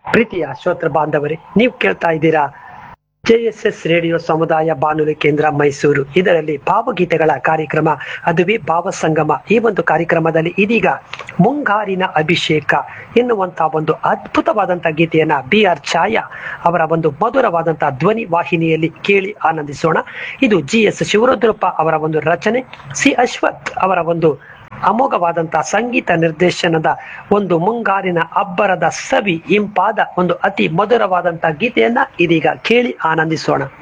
ಪ್ರೀತಿಯ ಶ್ರೋತೃ ಬಾಂಧವರೇ ನೀವು ಕೇಳ್ತಾ ಇದ್ದೀರಾ ಜೆಎಸ್ಎಸ್ ರೇಡಿಯೋ ಸಮುದಾಯ ಬಾನುಲಿ ಕೇಂದ್ರ ಮೈಸೂರು ಇದರಲ್ಲಿ ಭಾವಗೀತೆಗಳ ಕಾರ್ಯಕ್ರಮ ಅದುವೇ ಭಾವಸಂಗಮ ಈ ಒಂದು ಕಾರ್ಯಕ್ರಮದಲ್ಲಿ ಇದೀಗ ಮುಂಗಾರಿನ ಅಭಿಷೇಕ ಎನ್ನುವಂತ ಒಂದು ಅದ್ಭುತವಾದಂತ ಗೀತೆಯನ್ನ ಬಿ ಆರ್ ಛಾಯಾ ಅವರ ಒಂದು ಮಧುರವಾದಂತಹ ಧ್ವನಿ ವಾಹಿನಿಯಲ್ಲಿ ಕೇಳಿ ಆನಂದಿಸೋಣ ಇದು ಜಿ ಎಸ್ ಶಿವರುದ್ರಪ್ಪ ಅವರ ಒಂದು ರಚನೆ ಸಿ ಅಶ್ವಥ್ ಅವರ ಒಂದು ಅಮೋಘವಾದಂತಹ ಸಂಗೀತ ನಿರ್ದೇಶನದ ಒಂದು ಮುಂಗಾರಿನ ಅಬ್ಬರದ ಸವಿ ಇಂಪಾದ ಒಂದು ಅತಿ ಮಧುರವಾದಂತಹ ಗೀತೆಯನ್ನ ಇದೀಗ ಕೇಳಿ ಆನಂದಿಸೋಣ